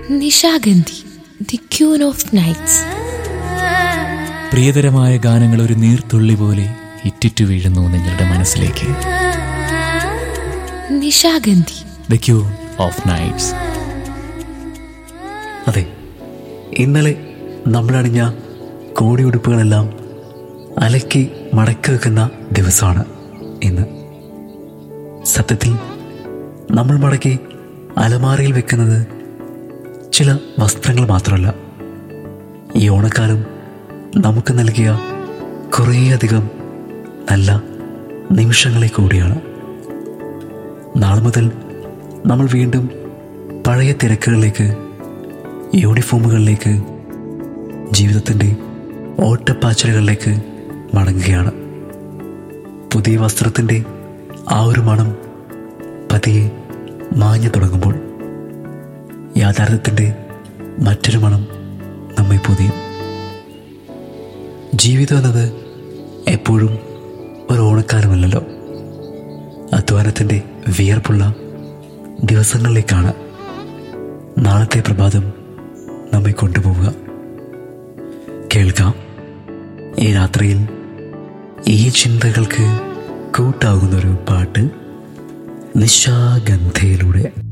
Nishagandhi the queen of nights പ്രിയതരമായ ഗാനങ്ങൾ ഒരു നീർത്തുള്ളി പോലെ ഇറ്റിറ്റു വീഴുന്നു നിങ്ങളുടെ മനസ്സിലേക്ക് Nishagandhi the queen of nights അതെ ഇന്നലെ നമ്മളണിഞ്ഞ കോടിയുടുപ്പുകളെല്ലാം അലക്കി മടക്കി വെക്കുന്ന ദിവസമാണ് ഇന്ന് സത്യത്തിൽ നമ്മൾ മടക്കി അലമാരയിൽ വെക്കുന്നത് ചില വസ്ത്രങ്ങൾ മാത്രമല്ല ഈ ഓണക്കാലം നമുക്ക് നൽകിയ കുറേയധികം നല്ല നിമിഷങ്ങളെ കൂടിയാണ് നാളെ മുതൽ നമ്മൾ വീണ്ടും പഴയ തിരക്കുകളിലേക്ക് യൂണിഫോമുകളിലേക്ക് ജീവിതത്തിൻ്റെ ഓട്ടപ്പാച്ചലുകളിലേക്ക് മടങ്ങുകയാണ് പുതിയ വസ്ത്രത്തിൻ്റെ ആ ഒരു മണം പതിയെ മാഞ്ഞു തുടങ്ങുമ്പോൾ യാഥാർത്ഥ്യത്തിൻ്റെ മറ്റൊരു മണം നമ്മെ പൊതിയും ജീവിതം എന്നത് എപ്പോഴും ഒരു ഓണക്കാലമല്ലല്ലോ അധ്വാനത്തിൻ്റെ വിയർപ്പുള്ള ദിവസങ്ങളിലേക്കാണ് നാളത്തെ പ്രഭാതം നമ്മെ കൊണ്ടുപോവുക കേൾക്കാം ഈ രാത്രിയിൽ ഈ ചിന്തകൾക്ക് കൂട്ടാകുന്നൊരു പാട്ട് നിശാഗന്ധയിലൂടെ